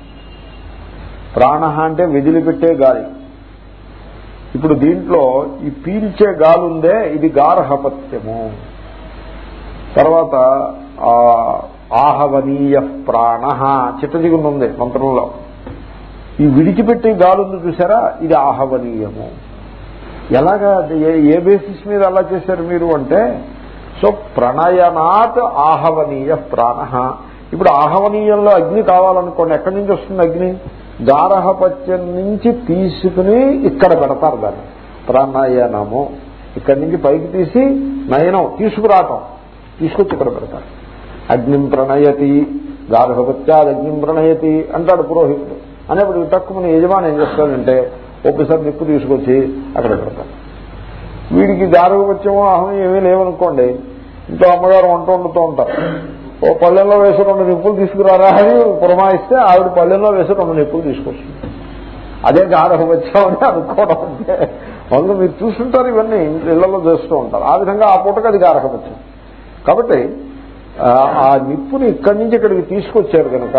ప్రాణ అంటే విదిలిపెట్టే గాలి ఇప్పుడు దీంట్లో ఈ పీల్చే గాలి ఉందే ఇది గార్హపత్యము తర్వాత ఆ, ఆహవనీయ ప్రాణ చిత్తజిగుంది ఉంది మంత్రంలో ఈ విడిచిపెట్టే గాలి ఉంది చూసారా ఇది ఆహవనీయము ఎలాగా అది ఏ- ఏ బేసిస్ మీద అలా చేశారు మీరు అంటే సో ప్రణయనాత్ ఆహవనీయ ప్రాణ ఇప్పుడు ఆహవనీయంలో అగ్ని కావాలనుకోండి ఎక్కడి నుంచి వస్తుంది అగ్ని గారహపత్యం నుంచి తీసుకుని ఇక్కడ పెడతారు దాన్ని ప్రణయనము ఇక్కడి నుంచి పైకి తీసి నయనం తీసుకురావటం తీసుకొచ్చి ఇక్కడ పెడతారు అగ్నిం ప్రణయతి గార్హపత్యాద్ అగ్నిం ప్రణయతి అంటాడు పురోహితుడు అనేప్పుడు తక్కువ యజమాని ఏం చేస్తాడంటే ఒక్కసారి నిప్పు తీసుకొచ్చి అక్కడ పెడతాడు వీడికి గార్హపత్యమో అహం ఏమీ లేవనుకోండి ఇంట్లో అమ్మగారు వంట వండుతూ ఉంటారు ఓ పళ్ళెంలో వేసి రెండు నిప్పులు తీసుకురారా అని పురమాయిస్తే ఆవిడ పళ్ళెంలో వేసి రెండు నిప్పులు తీసుకొస్తుంది అదే గార్హపత్యం అని అనుకోవడం అంటే వాళ్ళు మీరు చూస్తుంటారు ఇవన్నీ ఇళ్లలో చేస్తూ ఉంటారు ఆ విధంగా ఆ పూటకు అది గార్హపత్యం కాబట్టి ఆ, ఆ నిప్పుని ఇక్కడి నుంచి ఇక్కడికి తీసుకొచ్చారు కనుక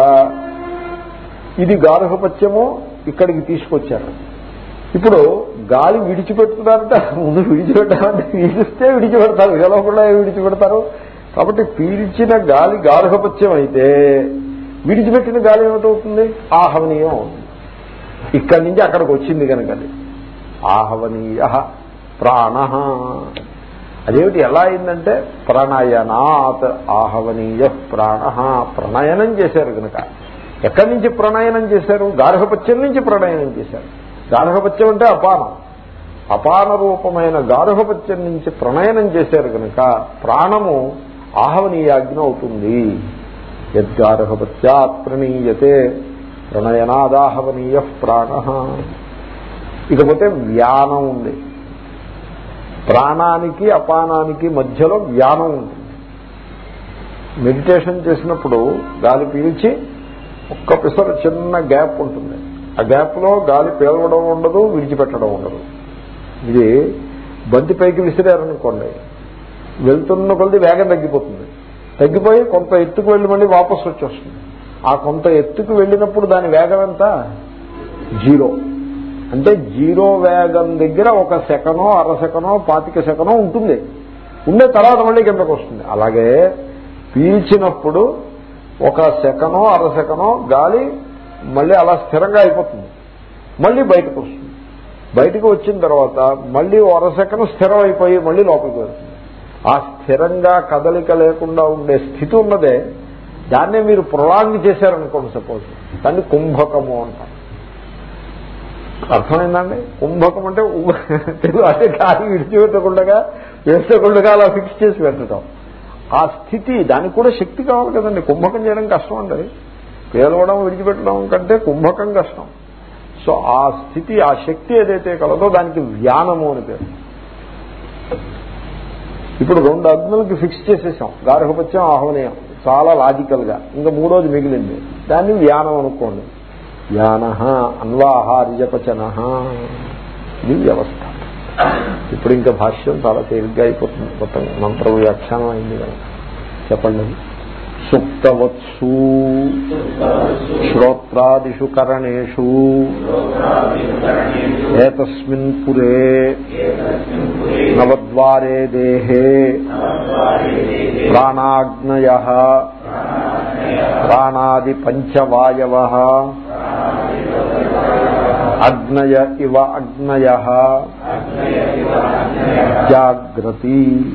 ఇది గార్హపత్యము ఇక్కడికి తీసుకొచ్చారు ఇప్పుడు గాలి విడిచిపెడుతున్నారంటే ముందు విడిచిపెట్టాలంటే పీలిస్తే విడిచిపెడతారు గెలవకుండా విడిచిపెడతారు కాబట్టి పీల్చిన గాలి గార్హపత్యం అయితే విడిచిపెట్టిన గాలి ఏమిటవుతుంది ఆహవనీయం అవుతుంది ఇక్కడి నుంచి అక్కడికి వచ్చింది కనుక అది ఆహవనీయ ప్రాణ అదేమిటి ఎలా అయిందంటే ప్రణయనాత్ ఆహవనీయ ప్రాణ ప్రణయనం చేశారు కనుక ఎక్కడి నుంచి ప్రణయనం చేశారు గార్హపత్యం నుంచి ప్రణయనం చేశారు గార్హపత్యం అంటే అపానం అపాన రూపమైన గార్హపత్యం నుంచి ప్రణయనం చేశారు కనుక ప్రాణము ఆహవనీయాగ్ని అవుతుంది యద్గార్హపత్యాత్ ప్రణీయతే ప్రణయనాదాహవనీయ ప్రాణ ఇకపోతే వ్యానం ఉంది ప్రాణానికి అపానానికి మధ్యలో వ్యానం ఉంటుంది మెడిటేషన్ చేసినప్పుడు గాలి పీల్చి ఒక్క పిసరు చిన్న గ్యాప్ ఉంటుంది ఆ గ్యాప్ లో గాలి పీలవడం ఉండదు విడిచిపెట్టడం ఉండదు ఇది బంతి పైకి విసిరారనుకోండి వెళ్తున్న కొద్ది వేగం తగ్గిపోతుంది తగ్గిపోయి కొంత ఎత్తుకు వెళ్ళి మళ్ళీ వాపసు వచ్చేస్తుంది ఆ కొంత ఎత్తుకు వెళ్ళినప్పుడు దాని వేగం ఎంత జీరో అంటే జీరో వేగం దగ్గర ఒక సెకనో అర సెకనో పాతిక సెకనో ఉంటుంది ఉండే తర్వాత మళ్ళీ కిందకు వస్తుంది అలాగే పీల్చినప్పుడు ఒక సెకనో అర సెకనో గాలి మళ్ళీ అలా స్థిరంగా అయిపోతుంది మళ్ళీ బయటకు వస్తుంది బయటకు వచ్చిన తర్వాత మళ్ళీ ఓ అర సెకను స్థిరం అయిపోయి మళ్ళీ లోపలికి వెళ్తుంది ఆ స్థిరంగా కదలిక లేకుండా ఉండే స్థితి ఉన్నదే దాన్నే మీరు ప్రొలాంగ్ చేశారనుకోండి సపోజ్ దాన్ని కుంభకము అంటారు అర్థమైందండి కుంభకం అంటే ఉ- తెలుగు అంటే గాలి విడిచిపెట్టకుండా వేసకుండా అలా ఫిక్స్ చేసి పెట్టడం ఆ స్థితి దానికి కూడా శక్తి కావాలి కదండి కుంభకం చేయడం కష్టం అండి పేలవడం విడిచిపెట్టడం కంటే కుంభకం కష్టం సో ఆ స్థితి ఆ శక్తి ఏదైతే కలదో దానికి వ్యానము అని పేరు ఇప్పుడు రెండు అగ్నులకి ఫిక్స్ చేసేసాం గార్హపత్యం ఆహ్వనీయం చాలా లాజికల్ గా ఇంకా మూడోది మిగిలింది దాన్ని వ్యానం అనుకోండి వ్యాన అన్వాహార్యపచన ఇది వ్యవస్థ ఇప్పుడు ఇంకా భాష్యం చాలా తేలిగ్గా అయిపోతుంది మొత్తం మంత్ర వ్యాఖ్యానం అయింది కదా చెప్పండి అది. సుప్తవత్సు శ్రోత్రాదిషు కరణేషు ఏతస్మిన్ పురే నవద్వారే దేహే ప్రాణాగ్నయ ప్రాణాది పంచవాయవ అగ్నయ ఇవ అగ్నయ జాగ్రతి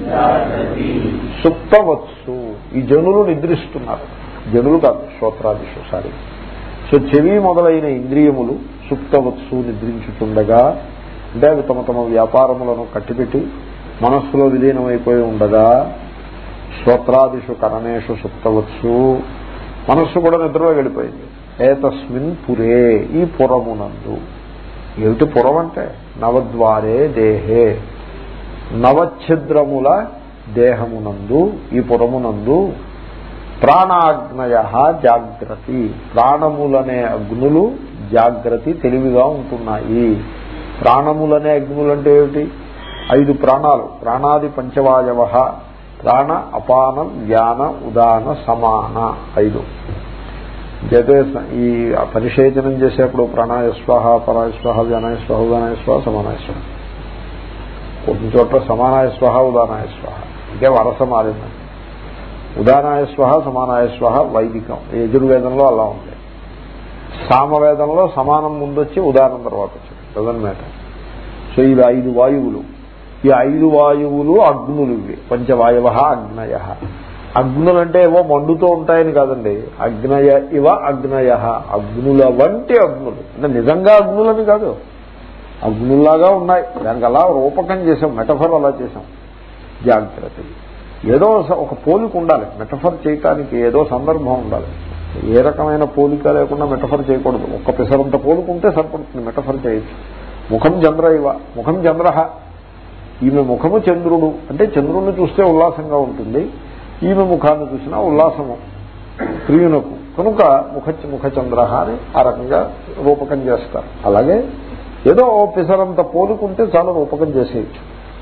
సుప్తవత్సు ఈ జనులు నిద్రిస్తున్నారు జనులు కాదు శ్రోత్రాదిషు సారీ సో చెవి మొదలైన ఇంద్రియములు సుప్తవత్సు నిద్రించుతుండగా అంటే అవి తమ తమ వ్యాపారములను కట్టిపెట్టి మనస్సులో విలీనమైపోయి ఉండగా శ్రోత్రాదిషు కరణేషు సుప్తవత్సు మనస్సు కూడా నిద్రలో వెళ్ళిపోయింది ఏతస్మిన్ పురే ఈ పురమునందు ఏమిటి పురం అంటే నవద్వారే దేహే నవఛిద్రముల దేహమునందు ఈ పురమునందు ప్రాణాగ్నయ జాగ్రత్త ప్రాణములనే అగ్నులు జాగ్రత్త తెలివిగా ఉంటున్నాయి ప్రాణములనే అగ్నులు అంటే ఏమిటి ఐదు ప్రాణాలు ప్రాణాది పంచవాయవ ప్రాణ అపాన వ్యాన ఉదాన సమాన ఐదు జతే ఈ పరిశేచనం చేసేప్పుడు ప్రాణాయ స్వాహ పరాయ స్వాహ వ్యానాయ స్వాహ ఉదానాయ స్వాహ సమానాయ స్వాహ కొన్ని చోట్ల సమానాయ స్వాహ ఉదానాయ స్వాహ ఇంకే వరస మారింది ఉదానాయ స్వాహ సమానాయ స్వాహ వైదికం యజుర్వేదంలో అలా ఉంది సామవేదంలో సమానం ముందొచ్చి ఉదాహరణ తర్వాత వచ్చింది డజన్ మ్యాటర్ సో ఇవి ఐదు వాయువులు ఈ ఐదు వాయువులు అగ్నులు ఇవి పంచవాయవ అగ్నయ అగ్నులు అంటే ఏవో మండుతూ ఉంటాయని కాదండి అగ్నయ ఇవ అగ్నయ అగ్నుల వంటి అగ్నులు అంటే నిజంగా అగ్నులని కాదు అగ్నుల్లాగా ఉన్నాయి దానికి అలా రూపకం చేసాం మెటఫర్ అలా చేసాం జాగ్రత్త ఏదో ఒక పోలిక ఉండాలి మెటఫర్ చేయటానికి ఏదో సందర్భం ఉండాలి ఏ రకమైన పోలిక లేకుండా మెటఫర్ చేయకూడదు ఒక్క పిసరంత పోలిక ఉంటే సరిపడుతుంది మెటఫర్ చేయొచ్చు ముఖం చంద్ర ఇవ ముఖం చంద్ర ఈమె ముఖము చంద్రుడు అంటే చంద్రుడిని చూస్తే ఉల్లాసంగా ఉంటుంది ఈమె ముఖాన్ని చూసినా ఉల్లాసము ప్రియునకు కనుక ముఖ ముఖచంద్ర అని ఆ రకంగా రూపకం చేస్తారు అలాగే ఏదో ఓ పిసరంత పోలుకుంటే చాలా రూపకం చేసేయచ్చు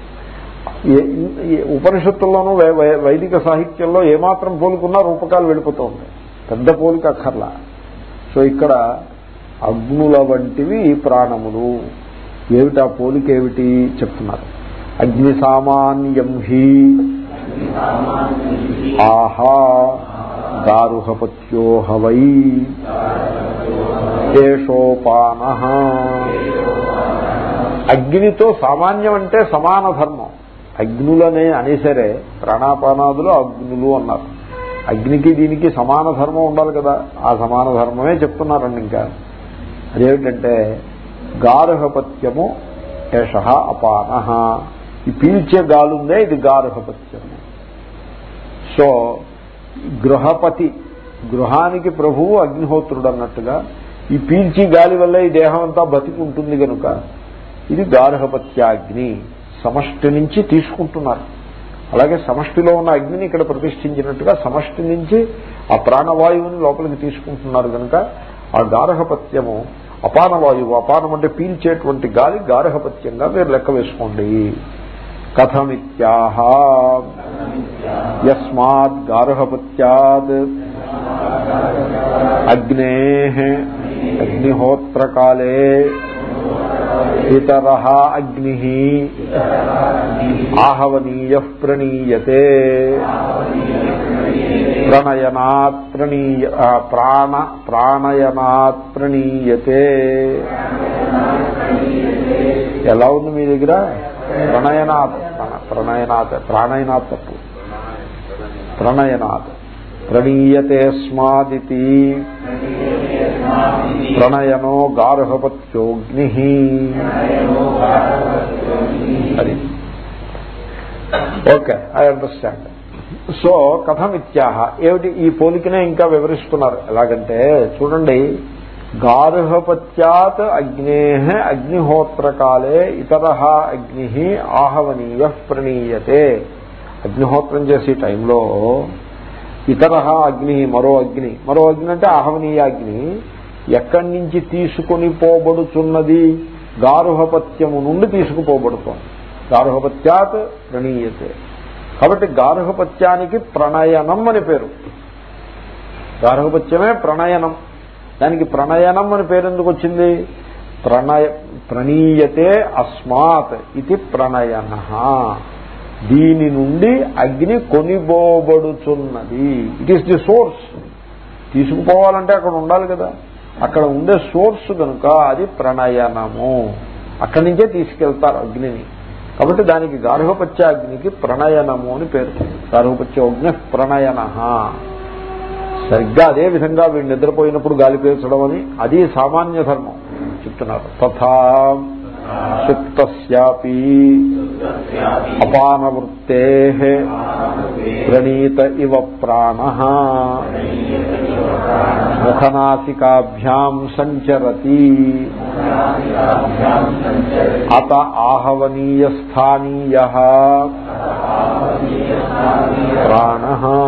ఉపనిషత్తుల్లోనూ వైదిక సాహిత్యంలో ఏమాత్రం పోలుకున్నా రూపకాలు వెళ్ళిపోతూ ఉంటాయి పెద్ద పోలిక అక్కర్లా సో ఇక్కడ అగ్నుల వంటివి ప్రాణములు ఏమిటా పోలిక ఏమిటి చెప్తున్నారు అగ్ని సామాన్యం హి ఆహా దారుహపత్యో హవై ఏషోపాన అగ్నితో సామాన్యం అంటే సమాన ధర్మం అగ్నులనే అనేసరే ప్రాణాపానాదులు అగ్నులు అన్నారు అగ్నికి దీనికి సమాన ధర్మం ఉండాలి కదా ఆ సమాన ధర్మమే చెప్తున్నారండి ఇంకా అదేమిటంటే గార్హపత్యము ఏష అపాన ఈ పీల్చే గాలుందే ఇది గార్హపత్యము సో గృహపతి గృహానికి ప్రభువు అగ్నిహోత్రుడు అన్నట్టుగా ఈ పీల్చి గాలి వల్ల ఈ దేహం అంతా బతికుంటుంది కనుక ఇది గార్హపత్యాగ్ని సమష్టి నుంచి తీసుకుంటున్నారు అలాగే సమష్టిలో ఉన్న అగ్నిని ఇక్కడ ప్రతిష్ఠించినట్టుగా సమష్టి నుంచి ఆ ప్రాణవాయువుని లోపలికి తీసుకుంటున్నారు కనుక ఆ గార్హపత్యము అపానవాయువు అపానం అంటే పీల్చేటువంటి గాలి గార్హపత్యంగా మీరు లెక్క వేసుకోండి కథమిత్యాహ యస్మాత్ గార్హపత్యాత్ అగ్నే అగ్నిహోత్రకాలే ఇతర అగ్ని ఆహవనీయ ప్రణీయతే ప్రణయనాత్ ప్రణీయ ప్రాణ ప్రాణయనాత్ ప్రణీయతే ఎలా ఉంది మీ దగ్గర ప్రణయనాథ్ ప్రణయనాథ్ ప్రాణయనాథ్ తప్పు ప్రణయనాథ్ ప్రణీయతే స్మాదితి ప్రణయనో గార్హపత్యోగ్ని అది ఓకే ఐ అండర్స్టాండ్ సో కథం ఇత్యాహ ఏమిటి ఈ పోలికనే ఇంకా వివరిస్తున్నారు ఎలాగంటే చూడండి గార్హపత్యాత్ అగ్నే అగ్నిహోత్రకాలే ఇతర అగ్ని ఆహవనీయ ప్రణీయతే అగ్నిహోత్రం చేసే టైంలో ఇతర అగ్ని మరో అగ్ని మరో అగ్ని అంటే ఆహవనీయ అగ్ని ఎక్కడి నుంచి తీసుకొని పోబడుచున్నది గారుహపత్యము నుండి తీసుకుపోబడుతోంది గారుహపత్యాత్ ప్రణీయతే కాబట్టి గార్హపత్యానికి ప్రణయనం అని పేరు గార్హపత్యమే ప్రణయనం దానికి ప్రణయనం అని పేరు ఎందుకు వచ్చింది ప్రణయ ప్రణీయతే అస్మాత్ ఇది ప్రణయన దీని నుండి అగ్ని కొనిబోబడుచున్నది ఇట్ ఈస్ ది సోర్స్ తీసుకుపోవాలంటే అక్కడ ఉండాలి కదా అక్కడ ఉండే సోర్స్ కనుక అది ప్రణయనము అక్కడి నుంచే తీసుకెళ్తారు అగ్నిని కాబట్టి దానికి గార్హపత్య అగ్నికి ప్రణయనము అని పేరు గార్హపత్య అగ్ని ప్రణయన సరిగ్గా అదే విధంగా వీడు నిద్రపోయినప్పుడు గాలి పీల్చడం అని అది సామాన్య ధర్మం చెప్తున్నారు తథా సుప్తస్యాపి అపానవృత్తే ప్రణీత ఇవ ప్రాణ ముఖనాసికాభ్యాం సంచరతి అత ఆహవనీయ స్థానీయ ప్రాణ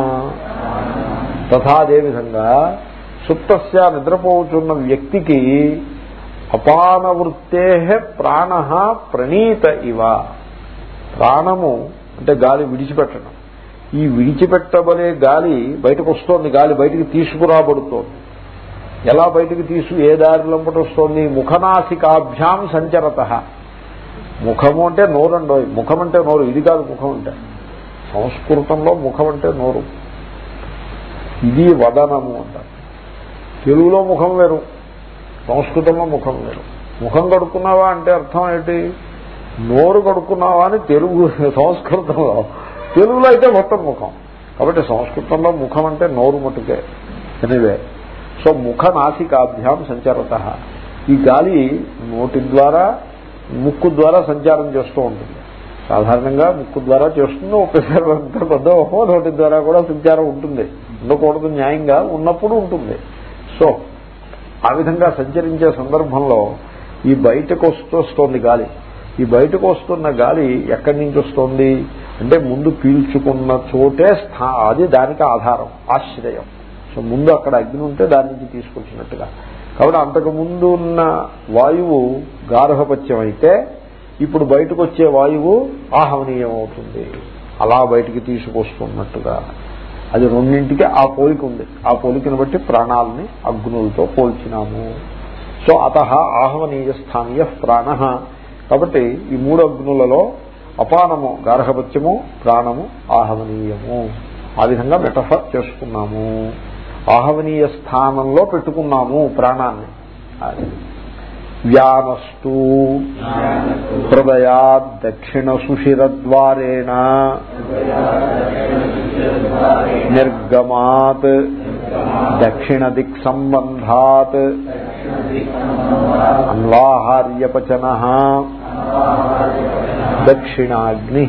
తథా అదేవిధంగా సుప్తస్య నిద్రపోతున్న వ్యక్తికి అపానవృత్తే ప్రాణ ప్రణీత ఇవ ప్రాణము అంటే గాలి విడిచిపెట్టడం ఈ విడిచిపెట్టబడే గాలి బయటకు వస్తోంది గాలి బయటికి తీసుకురాబడుతోంది ఎలా బయటికి తీసు ఏ దారి లోపల వస్తోంది ముఖనాసికాభ్యాం సంచరత ముఖము అంటే నోరండోయ్ ముఖం అంటే నోరు ఇది కాదు ముఖం అంటే సంస్కృతంలో ముఖం అంటే నోరు ఇది వదనము అంటారు తెలుగులో ముఖం వేరు సంస్కృతంలో ముఖం వేరు ముఖం కడుక్కున్నావా అంటే అర్థం ఏంటి నోరు కడుక్కున్నావా అని తెలుగు సంస్కృతంలో తెలుగులో అయితే మొత్తం ముఖం కాబట్టి సంస్కృతంలో ముఖం అంటే నోరు మటుకే ఎనివే సో ముఖ నాసికాభ్యాం సంచరత ఈ గాలి నోటి ద్వారా ముక్కు ద్వారా సంచారం చేస్తూ ఉంటుంది సాధారణంగా ముక్కు ద్వారా చేస్తుంది ఒకసారి అంత పెద్ద ఓహో నోటి ద్వారా కూడా సంచారం ఉంటుంది ఉండకూడదు న్యాయంగా ఉన్నప్పుడు ఉంటుంది సో ఆ విధంగా సంచరించే సందర్భంలో ఈ బయటకు వస్తోస్తోంది గాలి ఈ బయటకు వస్తున్న గాలి ఎక్కడి నుంచి వస్తోంది అంటే ముందు పీల్చుకున్న చోటే స్థా అది దానికి ఆధారం ఆశ్రయం సో ముందు అక్కడ అగ్ని ఉంటే దాని నుంచి తీసుకొచ్చినట్టుగా కాబట్టి అంతకు ముందు ఉన్న వాయువు గార్హపత్యం అయితే ఇప్పుడు బయటకు వచ్చే వాయువు ఆహవనీయం అవుతుంది అలా బయటికి తీసుకొస్తున్నట్టుగా అది రెండింటికి ఆ పోలిక ఉంది ఆ పోలికను బట్టి ప్రాణాలని అగ్నులతో పోల్చినాము సో అత ఆహవనీయ స్థానీయ ప్రాణ కాబట్టి ఈ మూడు అగ్నులలో అపానము గార్హపత్యము ప్రాణము ఆహవనీయము ఆ విధంగా మెటఫర్ చేసుకున్నాము ఆహవనీయ స్థానంలో పెట్టుకున్నాము ప్రాణాన్ని అది. వ్యానస్తు హృదయా దక్షిణ సుషిరద్వారేణ నిర్గమాత్ దక్షిణ దిక్ సంబంధాత్ అన్వాహార్యపచన దక్షిణాగ్ని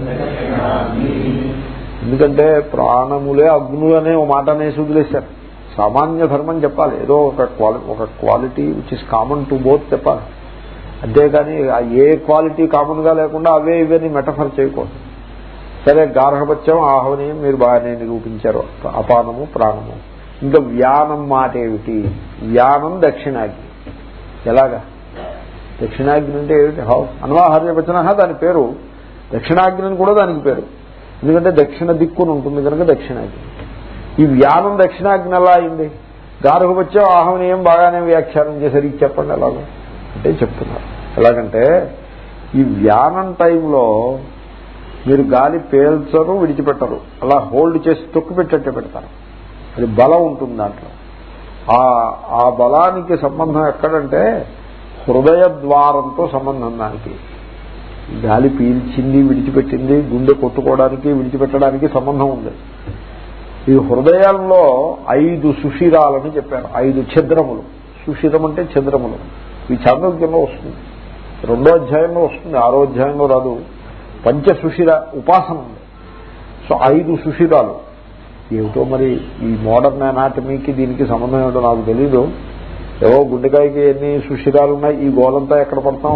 ఎందుకంటే ప్రాణములే అగ్నులు అనే ఒక మాట అనేసి వదిలేశారు సామాన్య ధర్మం చెప్పాలి ఏదో ఒక క్వాలి ఒక quality which is common to both చెప్పాలి అంతేగాని ఆ ఏ క్వాలిటీ కామన్ గా లేకుండా అవే ఇవన్నీ మెటఫర్ చేయకూడదు సరే గార్హపత్యం ఆహ్వనీయం మీరు బాగానే నిరూపించారు అపానము ప్రాణము ఇంకా వ్యానం మాట ఏమిటి వ్యానం దక్షిణాగ్ని ఎలాగా దక్షిణాగ్ని అంటే ఏమిటి హౌ అన్వాహార్యవచన దాని పేరు దక్షిణాగ్ని అని కూడా దానికి పేరు ఎందుకంటే దక్షిణ దిక్కుని ఉంటుంది కనుక దక్షిణాగ్ని ఈ వ్యానం దక్షిణాగ్ని ఎలా అయింది గార్హపత్యం ఆహ్వనీయం బాగానే వ్యాఖ్యానం చేశారు ఇది చెప్పండి ఎలాగో అంటే చెప్తున్నారు ఎలాగంటే ఈ వ్యానం టైంలో మీరు గాలి పేల్చరు విడిచిపెట్టరు అలా హోల్డ్ చేసి తొక్కి పెట్టేట్టు పెడతారు అది బలం ఉంటుంది దాంట్లో ఆ ఆ బలానికి సంబంధం ఎక్కడంటే హృదయ ద్వారంతో సంబంధం దానికి గాలి పీల్చింది విడిచిపెట్టింది గుండె కొట్టుకోవడానికి విడిచిపెట్టడానికి సంబంధం ఉంది ఈ హృదయంలో ఐదు సుషిరాలని చెప్పారు ఐదు ఛద్రములు సుషిరం అంటే ఛద్రములు ఈ చాంద్రోగ్యంలో వస్తుంది రెండో అధ్యాయంలో వస్తుంది ఆరో అధ్యాయంలో రాదు పంచ సుషిర ఉపాసన ఉంది సో ఐదు సుషిరాలు ఏమిటో మరి ఈ మోడర్న్ అనాటమీకి దీనికి సంబంధం ఏమిటో నాకు తెలీదు ఏవో గుండెకాయకి ఎన్ని సుషిరాలు ఉన్నాయి ఈ గోలంతా ఎక్కడ పడతాం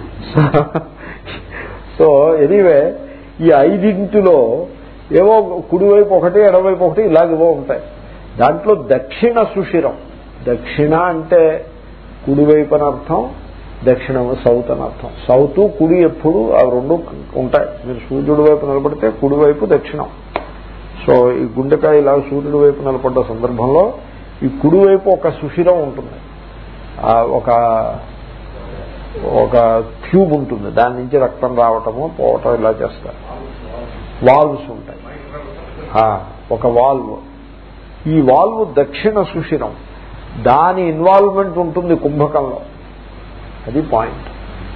సో ఎనీవే ఈ ఐదింటిలో ఏవో కుడివైపు ఒకటి ఎడవైపు ఒకటి ఇలాగేవో ఉంటాయి దాంట్లో దక్షిణ సుషిరం దక్షిణ అంటే కుడివైపు అని అర్థం దక్షిణం సౌత్ అని అర్థం సౌత్ కుడి ఎప్పుడు ఆ రెండు ఉంటాయి మీరు సూర్యుడి వైపు నిలబడితే కుడివైపు దక్షిణం సో ఈ గుండెకాయ ఇలా సూర్యుడి వైపు నిలబడ్డ సందర్భంలో ఈ కుడి వైపు ఒక సుషిరం ఉంటుంది ఆ ఒక ఒక ట్యూబ్ ఉంటుంది దాని నుంచి రక్తం రావటము పోవటం ఇలా చేస్తారు వాల్వ్స్ ఉంటాయి ఆ, ఒక వాల్వ్ ఈ వాల్వ్ దక్షిణ సుషిరం దాని ఇన్వాల్వ్మెంట్ ఉంటుంది కుంభకంలో అది పాయింట్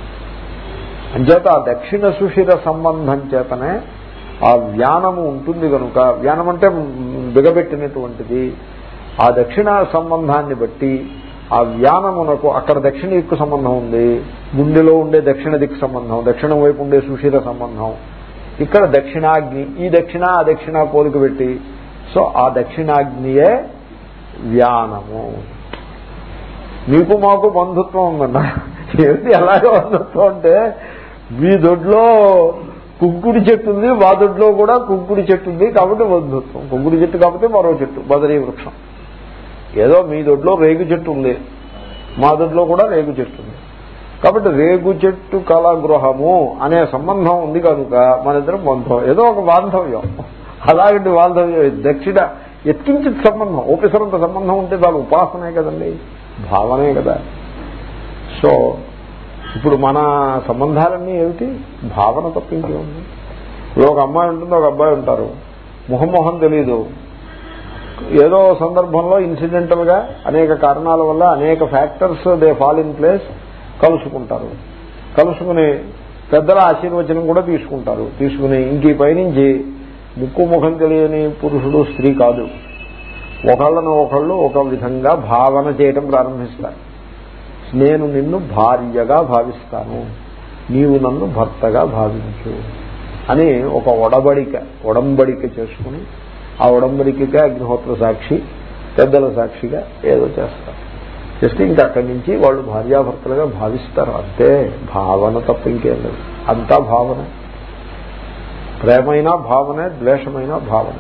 అంచేత ఆ దక్షిణ సుషిర సంబంధం చేతనే ఆ వ్యానము ఉంటుంది కనుక వ్యానం అంటే బిగబెట్టినటువంటిది ఆ దక్షిణ సంబంధాన్ని బట్టి ఆ వ్యానమునకు అక్కడ దక్షిణ దిక్కు సంబంధం ఉంది గుండెలో ఉండే దక్షిణ దిక్కు సంబంధం దక్షిణం వైపు ఉండే సుషిర సంబంధం ఇక్కడ దక్షిణాగ్ని ఈ దక్షిణ ఆ దక్షిణ పోలిక పెట్టి సో ఆ దక్షిణాగ్నియే వ్యానము మీకు మాకు బంధుత్వం ఉందన్న ఏమిటి ఎలాగో బంధుత్వం అంటే మీ దొడ్లో కుంకుడి చెట్టు ఉంది మా దొడ్లో కూడా కుంకుడి చెట్టు ఉంది కాబట్టి బంధుత్వం కుంకుడి చెట్టు కాకపోతే మరో చెట్టు బదరీ వృక్షం ఏదో మీ దొడ్లో రేగు చెట్టు ఉంది మా దొడ్లో కూడా రేగు చెట్టు ఉంది కాబట్టి రేగు చెట్టు కళాగృహము అనే సంబంధం ఉంది కనుక మన ఇద్దరం బంధం ఏదో ఒక బాంధవ్యం అలాంటి బాంధవ్యం దక్షిణ ఎత్కించిత్ సంబంధం ఓపెసరంత సంబంధం ఉంటే దాని ఉపాసనే కదండి భావనే కదా సో ఇప్పుడు మన సంబంధాలన్నీ ఏమిటి భావన తప్పించి ఉంది ఇప్పుడు ఒక అమ్మాయి ఉంటుంది ఒక అబ్బాయి ఉంటారు మొహం మొహం తెలీదు ఏదో సందర్భంలో ఇన్సిడెంటల్ గా అనేక కారణాల వల్ల అనేక factors they fall in place కలుసుకుంటారు కలుసుకుని పెద్దల ఆశీర్వచనం కూడా తీసుకుంటారు తీసుకుని ఇంక ఈ పైనుంచి ముక్కు ముఖం తెలియని పురుషుడు స్త్రీ కాదు ఒకళ్ళను ఒకళ్ళు ఒక విధంగా భావన చేయటం ప్రారంభిస్తారు నేను నిన్ను భార్యగా భావిస్తాను నీవు నన్ను భర్తగా భావించు అని ఒక ఒడబడిక ఒడంబడిక చేసుకుని ఆ ఒడంబడికగా అగ్నిహోత్ర సాక్షి పెద్దల సాక్షిగా ఏదో చేస్తారు చేస్తే ఇంకా అక్కడి నుంచి వాళ్ళు భార్యాభర్తలుగా భావిస్తారు అంతే భావన తప్ప ఇంకేం లేదు అంతా భావన ప్రేమైనా భావనే ద్వేషమైనా భావన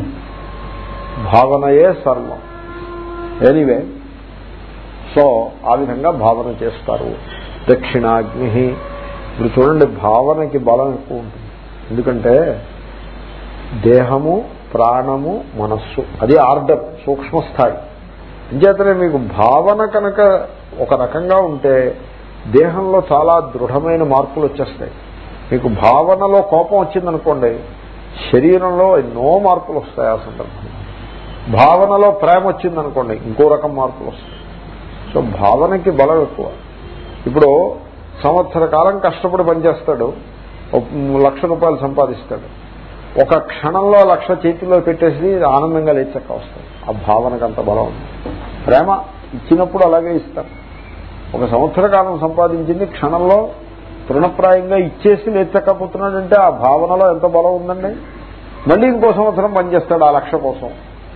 భావనయే సర్వం ఎనీవే సో ఆ విధంగా భావన చేస్తారు దక్షిణాగ్ని ఇప్పుడు చూడండి భావనకి బలం ఎక్కువ ఉంటుంది ఎందుకంటే దేహము ప్రాణము మనస్సు అది ఆర్డర్ సూక్ష్మ స్థాయి అంచేతనే మీకు భావన కనుక ఒక రకంగా ఉంటే దేహంలో చాలా దృఢమైన మార్పులు వచ్చేస్తాయి మీకు భావనలో కోపం వచ్చిందనుకోండి శరీరంలో ఎన్నో మార్పులు వస్తాయి ఆ సందర్భంలో భావనలో ప్రేమ వచ్చిందనుకోండి ఇంకో రకం మార్పులు వస్తాయి సో భావనకి బలం ఎక్కువ ఇప్పుడు సంవత్సర కాలం కష్టపడి పనిచేస్తాడు ఒక లక్ష రూపాయలు సంపాదిస్తాడు ఒక క్షణంలో లక్ష చేతిలో పెట్టేసి ఆనందంగా లేచక్క వస్తాడు ఆ భావనకు అంత బలం ఉంది ప్రేమ ఇచ్చినప్పుడు అలాగే ఇస్తారు ఒక సంవత్సర కాలం సంపాదించింది క్షణంలో తృణప్రాయంగా ఇచ్చేసి లేచక్కపోతున్నాడంటే ఆ భావనలో ఎంత బలం ఉందండి మళ్ళీ ఇంకో సంవత్సరం పనిచేస్తాడు ఆ లక్ష కోసం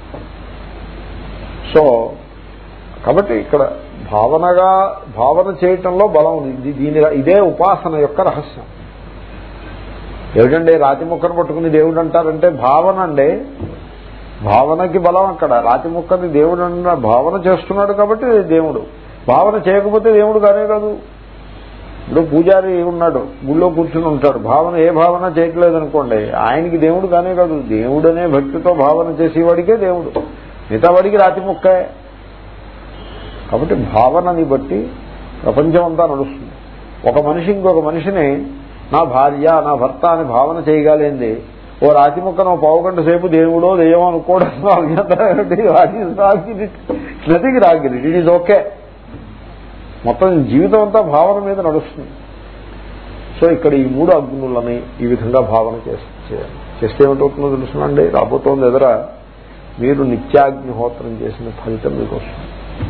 సో కాబట్టి ఇక్కడ భావనగా భావన చేయటంలో బలం ఉంది ఇది- దీని ఇదే ఉపాసన యొక్క రహస్యం ఏమిటండి రాతి ముక్కను పట్టుకుని దేవుడు అంటారంటే భావన అండి భావనకి బలం అక్కడ రాతి ముక్కని దేవుడు అన్న భావన చేస్తున్నాడు కాబట్టి దేవుడు భావన చేయకపోతే దేవుడు కానే కాదు ఇప్పుడు పూజారి ఉన్నాడు గుళ్ళో కూర్చుని ఉంటాడు భావన ఏ భావన చేయట్లేదు అనుకోండి ఆయనకి దేవుడు కానే కాదు దేవుడు అనే భక్తితో భావన చేసేవాడికే దేవుడు మిగతా వాడికి రాతి ముక్కే కాబట్టి భావనని బట్టి ప్రపంచం అంతా నడుస్తుంది ఒక మనిషి ఇంకొక మనిషిని నా భార్య నా భర్త అని భావన చేయగలిగింది ఓ రాతి ముక్కను ఓ పావు గంట సేపు దేవుడో దెయ్యం అనుకోవడం నదికి రాగిరి ఇట్ ఈజ్ ఓకే మొత్తం జీవితం అంతా భావన మీద నడుస్తుంది సో ఇక్కడ ఈ మూడు అగ్నులని ఈ విధంగా భావన చేస్తే చేస్తే ఏమిటవుతుందో తెలుసునండి రాబోతోంది ఎదుర మీరు నిత్యాగ్నిహోత్రం చేసిన ఫలితం మీకు వస్తుంది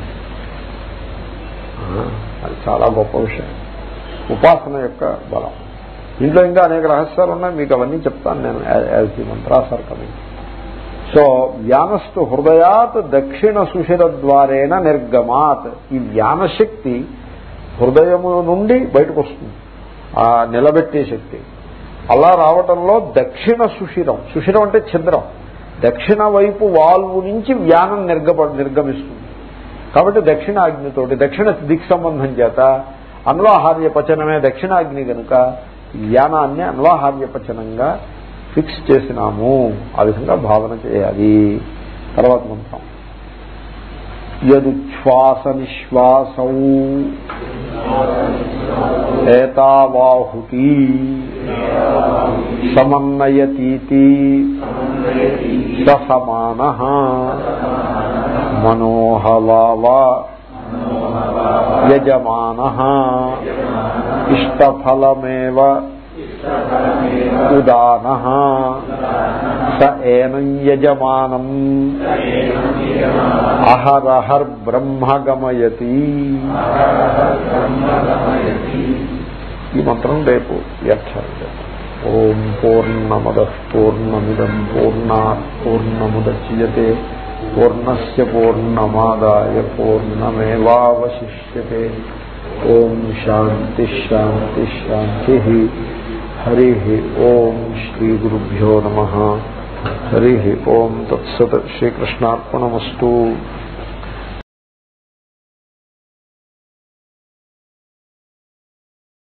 ఆ, అది చాలా గొప్ప విషయం ఉపాసన యొక్క బలం ఇంట్లో ఇంకా అనేక రహస్యాలు ఉన్నాయి మీకు అవన్నీ చెప్తాను నేను as the mantras are coming so వ్యానస్తు హృదయాత్ దక్షిణ సుషిర ద్వారేణ నిర్గమాత్ ఈ వ్యానశక్తి హృదయము నుండి బయటకు వస్తుంది ఆ నిలబెట్టే శక్తి అలా రావటంలో దక్షిణ సుషిరం సుషిరం అంటే ఛిద్రం దక్షిణ వైపు వాల్వు నుంచి వ్యానం నిర్గప నిర్గమిస్తుంది కాబట్టి దక్షిణాగ్నితోటి దక్షిణ దిక్ సంబంధం చేత అన్వాహార్య పచనమే దక్షిణాగ్ని కనుక వ్యానాన్ని అన్వాహార్య పచనంగా ఫిక్స్ చేసినాము ఆ విధంగా భావన చేయాలి తర్వాత మంత్రం యదుచ్ఛ్వాస నిశ్వాసౌ ఏతావాహుతి సమన్నయతీతి స సమాన మనోహవావ యజమాన ఇష్టఫలమేవ ఉదాన స ఏనం యజమానం అహరహర్బ్రహ్మ గమయతి ఈ మంత్రం రేపు వ్యాఖ్యానం చేద్దాం ఓం పూర్ణమద పూర్ణమిదం పూర్ణా పూర్ణముద్యతే పూర్ణస్ పూర్ణమాదాయ పూర్ణమేవాశిష్యతే ఓం శాంతి శాంతి శాంతి హరి ఓం శ్రీ గురుభ్యో నమ హరి ఓం తత్సత్ శ్రీకృష్ణార్పణమస్తు